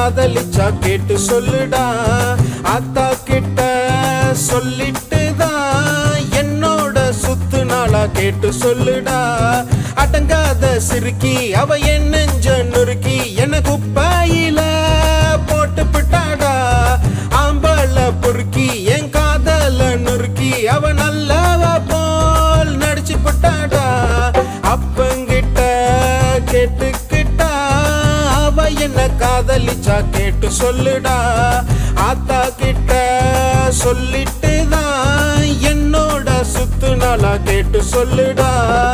காதலிச்சா கேட்டு சொல்லுடா அத்தா கிட்ட சொல்லிட்டு தான் என்னோட சுத்து நாளா கேட்டு சொல்லுடா அடங்காத சிறுக்கி அவ என் நெஞ்ச நுறுக்கி என குப்பாயில போட்டு பிட்டாடா ஆம்பள பொறுக்கி என் காதல நுறுக்கி அவ நல்லவ போல் நடிச்சு புட்டாடா அப்பங்கிட்ட கேட்டுக்கிட்டா அவ என்ன காதலிச்சா கேட்டு சொல்லுடா ஆத்தா கிட்ட சொல்லிட்டு தான் என்னோட சுத்து நாளா கேட்டு சொல்லுடா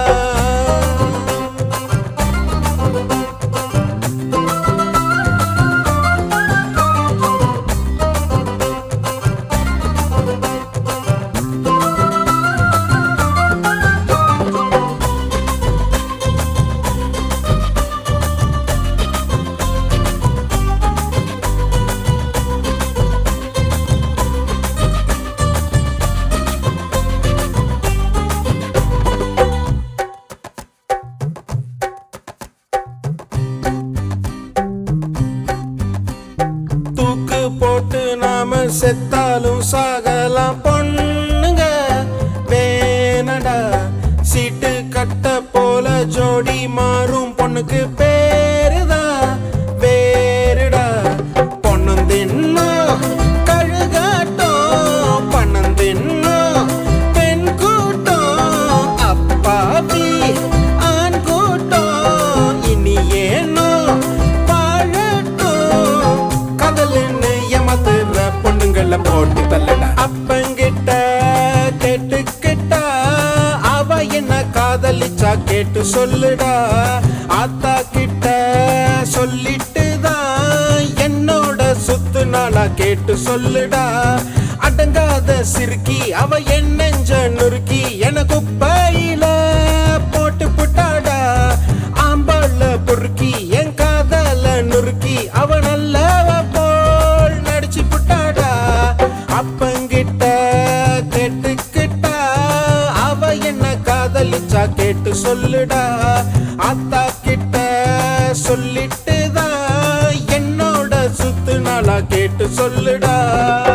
தூக்கு போட்டு நாம செத்தாலும் சாகலாம் பொண்ணுங்க வேணடா சீட்டு கட்ட போல ஜோடி மாறும் பொண்ணுக்கு பேருதான் வேறுடா பொண்ணும் தின்னும் கழுகாட்டம் பணம் தின்னும் பெண் கூட்டம் அப்பாவி ஆண் கூட்டம் இனி ஏனோ வாழட்டும் கதலுன்னு ஏமாத்துற பொண்ணுங்கள போட்டு தள்ளடா அப்பங்கிட்ட கேட்டுக்கிட்டா அவ என்ன காதலிச்சா கேட்டு சொல்லுடா ஆத்தா கிட்ட சொல்லிட்டு தான் என்னோட சுத்து நாளா கேட்டு சொல்லுடா அடங்காத சிறுக்கி அவ என் நெஞ்ச நுறுக்கி என குப்பையில போட்டு புட்டாடா ஆம்பாள பொறுக்கி என் காதல நுறுக்கி அவ நல்லவ போல் நடிச்சு புட்டாடா அப்பங்கிட்ட கேட்டுக்கிட்டா அவ என்ன காதலிச்சா கேட்டு சொல்லுடா அத்தா கிட்ட சொல்லிட்டு தான் என்னோட சுத்து நாளா கேட்டு சொல்லுடா